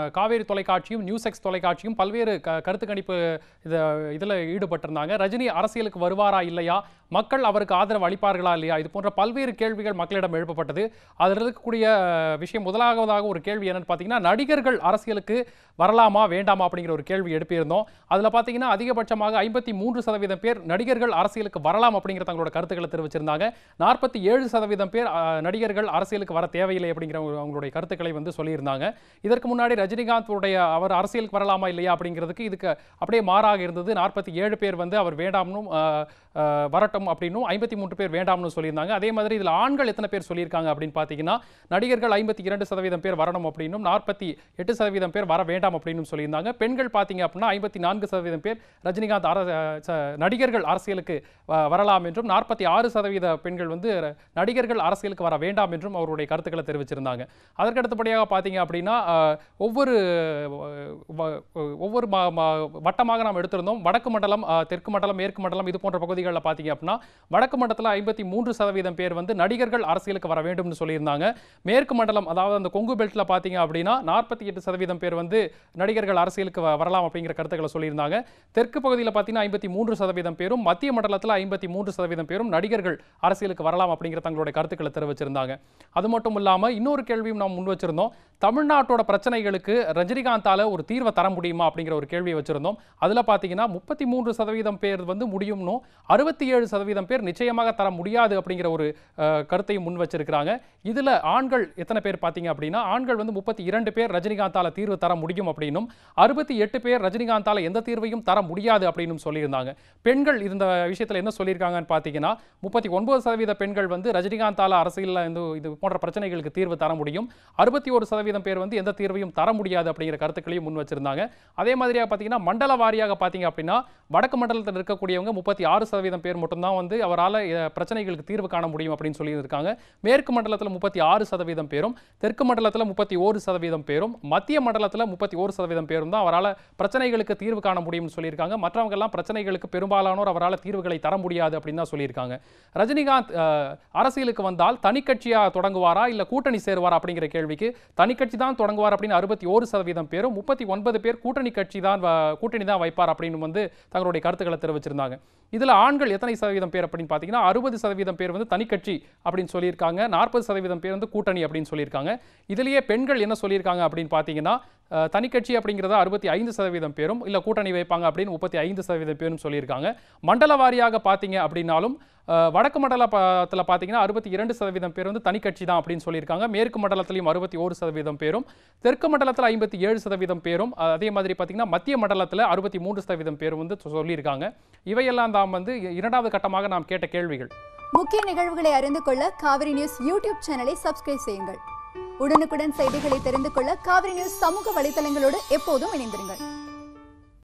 காவேரி தொலைக்காட்சியும் news X தொலைக்காட்சியும் பல்வேறு க கருத்து கணிப்பு இத இதில் ஈடுபட்டிருந்தாங்க ரஜினி அரசியலுக்கு வருவாரா இல்லையா மக்கள் அவருக்கு ஆதரவு அளிப்பார்களா இல்லையா இது போன்ற பல்வேறு கேள்விகள் மக்களிடம் எழுப்பப்பட்டது அதில் இருக்கக்கூடிய அஹ், விஷயம் முதலாவதாக ஒரு கேள்வி என்னன்னு பார்த்தீங்கன்னா நடிகர்கள் அரசியலுக்கு வரலாமா வேண்டாமா அப்படிங்கிற ஒரு கேள்வி எழுப்பியிருந்தோம் அதில் பார்த்தீங்கன்னா அதிகபட்சமாக ஐம்பத்தி மூன்று சதவீதம் பேர் நடிகர்கள் அரசியலுக்கு வரலாம் அப்படிங்கிற தங்களோட கருத்துக்களை தெரிவிச்சிருந்தாங்க நாற்பத்தி ஏழு சதவீதம் பேர் அஹ், நடிகர்கள் அரசியலுக்கு வர தேவையில்லை அப்படிங்கிற ஒரு அவங்களுடைய கருத்துக்களை வந்து சொல்லியிருந்தாங்க இதற்கு முன்னாடி ரஜினிகாந்த் உடைய அவர் அரசியலுக்கு வரலாமா இல்லையா அப்படிங்கிறதுக்கு இதுக்கு அப்படியே மாறாக இருந்தது நாற்பத்தி ஏழு பேர் வந்து அவர் வேண்டாம்னும் அஹ், அஹ், வரட்டும் அப்படின்னும் ஐம்பத்தி மூன்று பேர் வேண்டாம்னு சொல்லியிருந்தாங்க அதே மாதிரி இதில் ஆண்கள் எத்தனை பேர் சொல்லியிருக்காங்க அப்படின்னு பார்த்தீங்கன்னா நடிகர்கள் ஐம்பத்தி இரண்டு சதவீதம் பேர் வரணும் அப்படின்னும் நாற்பத்தி எட்டு சதவீதம் பேர் வர வேண்டாம் அப்படின்னு சொல்லியிருந்தாங்க பெண்கள் பார்த்தீங்க அப்படின்னா ஐம்பத்தி நான்கு சதவீதம் பேர் ரஜினிகாந்த் அர ச- நடிகர்கள் அரசியலுக்கு வ- வரலாம் என்றும் நாற்பத்தி ஆறு சதவீத பெண்கள் வந்து ர- நடிகர்கள் அரசியலுக்கு வர வேண்டாம் என்றும் அவருடைய கருத்துக்களை தெரிவிச்சிருந்தாங்க அதற்கு அடுத்தபடியாக பார்த்தீங்க அப்படின்னா அஹ், ஒவ்வொரு அஹ், வ- ஒவ்வொரு ம- ம- வட்டமாக நாம் எடுத்திருந்தோம் வடக்கு மண்டலம் அஹ், தெற்கு மண்டலம் மேற்கு மண்டலம் இது போன்ற பகுதிகளில் பார்த்தீங்க அப்படின்னா வடக்கு மண்டலத்தில் ஐம்பத்தி மூன்று சதவீதம் பேர் வந்து நடிகர்கள் அரசியலுக்கு வர வேண்டும்னு சொல்லியிருந்தாங்க மேற்கு மண்டலம் அதாவது அந்த கொங்கு பெல்ட்டில் பார்த்தீங்க அப்படின்னா நாற்பத்தி எட்டு சதவீதம் பேர் வந்து நடிகர்கள் அரசியலுக்கு வ- வரலாம் அப்படிங்கிற கருத்துக்களை சொல்லியிருந்தாங்க தெற்கு பகுதியில் பார்த்தீங்கன்னா ஐம்பத்தி மூன்று சதவீதம் பேரும் மத்திய மண்டலத்தில் ஐம்பத்தி மூன்று சதவீதம் பேரும் நடிகர்கள் அரசியலுக்கு வரலாம் அப்படிங்கிற தங்களுடைய கருத்துக்களை தெரிவிச்சிருந்தாங்க அது மட்டும் இல்லாமல் இன்னொரு கேள்வியும் நாம் முன் வச்சிருந்தோம் தமிழ்நாட்டோட பிரச்சனைகளுக்கு ரஜினிகாந்தால ஒரு தீர்வை தர முடியுமா அப்படிங்கிற ஒரு கேள்வியை வச்சிருந்தோம் அதில் பார்த்தீங்கன்னா முப்பத்தி மூன்று சதவீதம் பேர் வந்து முடியும்னும் அறுபத்தி ஏழு சதவீதம் பேர் நிச்சயமாக தர முடியாது அப்படிங்கிற ஒரு அஹ், கருத்தையும் முன் வச்சிருக்கிறாங்க இதில் ஆண்கள் எத்தனை பேர் பார்த்தீங்க அப்படின்னா ஆண்கள் வந்து முப்பத்தி இரண்டு பேர் ரஜினிகாந்தால தீர்வு தர முடியும் அப்படின்னும் அறுபத்தி எட்டு பேர் ரஜினிகாந்தால எந்த தீர்வையும் தர முடியாது அப்படின்னும் சொல்லியிருந்தாங்க பெண்கள் இந்த விஷயத்தில் என்ன சொல்லியிருக்காங்கன்னு பார்த்தீங்கன்னா முப்பத்தி ஒன்பது சதவீத பெண்கள் வந்து ரஜினிகாந்தால அரசியலில் இந்த இது போன்ற பிரச்சனைகளுக்கு தீர்வு தர முடியும் அறுபத்தி ஒரு சதவீதம் பேர் வந்து எந்த தீர்வையும் தர முடியாது அப்படிங்கிற கருத்துக்களையும் முன் வச்சிருந்தாங்க அதே மாதிரியாக பார்த்தீங்கன்னா மண்டல வாரியாக பார்த்தீங்க அப்படின்னா வடக்கு மண்டலத்தில் இருக்கக்கூடியவங்க முப்பத்தி ஆறு சதவீதம் பேர் மட்டும்தான் வந்து அவரால் பிரச்சனைகளுக்கு தீர்வு காண முடியும் அப்படின்னு சொல்லியிருக்காங்க மேற்கு மண்டலத்தில் முப்பத்தி ஆறு சதவீதம் பேரும் தெற்கு மண்டலத்தில் முப்பத்தி ஓரு சதவீதம் பேரும் மத்திய மண்டலத்தில் முப்பத்தி ஓரு சதவீதம் பேரும் தான் அவரால் பிரச்சனைகளுக்கு தீர்வு காண முடியும்னு சொல்லியிருக்காங்க மற்றவங்க எல்லாம் பிரச்சனைகளுக்கு பெரும்பாலானோர் அவரால் தீர்வுகளை தர முடியாது அப்படின்னு தான் சொல்லியிருக்காங்க ரஜினிகாந்த் அஹ், அரசியலுக்கு வந்தால் தனிக்கட்சியா தொடங்குவாரா இல்ல கூட்டணி சேருவாரா அப்படிங்கிற கேள்விக்கு தனிக்கட்சி தான் தொடங்குவார் அப்படின்னு அறுபத்தி ஓரு சதவீதம் பேரும் முப்பத்தி ஒன்பது பேர் கூட்டணி கட்சி தான் வ- கூட்டணி தான் வைப்பார் அப்படின்னு வந்து தங்களுடைய கருத்துக்களை தெரிவிச்சிருந்தாங்க இதுல ஆண்கள் எத்தனை சதவீதம் பேர் அப்படின்னு பார்த்தீங்கன்னா அறுபது சதவீதம் பேர் வந்து தனிக்கட்சி அப்படின்னு சொல்லியிருக்காங்க நாற்பது சதவீதம் பேர் வந்து கூட்டணி அப்படின்னு சொல்லியிருக்காங்க இதுலயே பெண்கள் என்ன சொல்லியிருக்காங்க அப்படின்னு பார்த்தீங்கன்னா அஹ், தனிக்கட்சி அப்படிங்கிறத அறுபத்தி ஐந்து சதவீதம் பேரும் இல்ல கூட்டணி வைப்பாங்க அப்படின்னு முப்பத்தி ஐந்து சதவீதம் பேரும் சொல்லியிருக்காங்க மண்டல வாரியாக பார்த்தீங்க அப்படின்னாலும் அஹ், வடக்கு மண்டலத்தில் பார்த்தீங்கன்னா அறுபத்தி இரண்டு சதவீதம் பேர் வந்து தனிக்கட்சி தான் அப்படின்னு சொல்லியிருக்காங்க மேற்கு மண்டலத்திலையும் அறுபத்தி ஒரு சதவீதம் பேரும் தெற்கு மண்டலத்தில் ஐம்பத்தி ஏழு சதவீதம் பேரும் அஹ், அதே மாதிரி பார்த்தீங்கன்னா மத்திய மண்டலத்தில் அறுபத்தி மூன்று சதவீதம் பேரும் வந்து சொல்லியிருக்காங்க இவையெல்லாம் தான் வந்து இரண்டாவது கட்டமாக நாம் கேட்ட கேள்விகள் முக்கிய நிகழ்வுகளை அறிந்து கொள்ள காவிரி நியூஸ் யூடியூப் சேனலை சப்ஸ்கிரைப் செய்யுங்கள் உடனுக்குடன் செய்திகளை தெரிந்து கொள்ள காவிரி நியூஸ் சமூக வலைத்தளங்களோடு எப்போதும் இணைந்திருங்கள்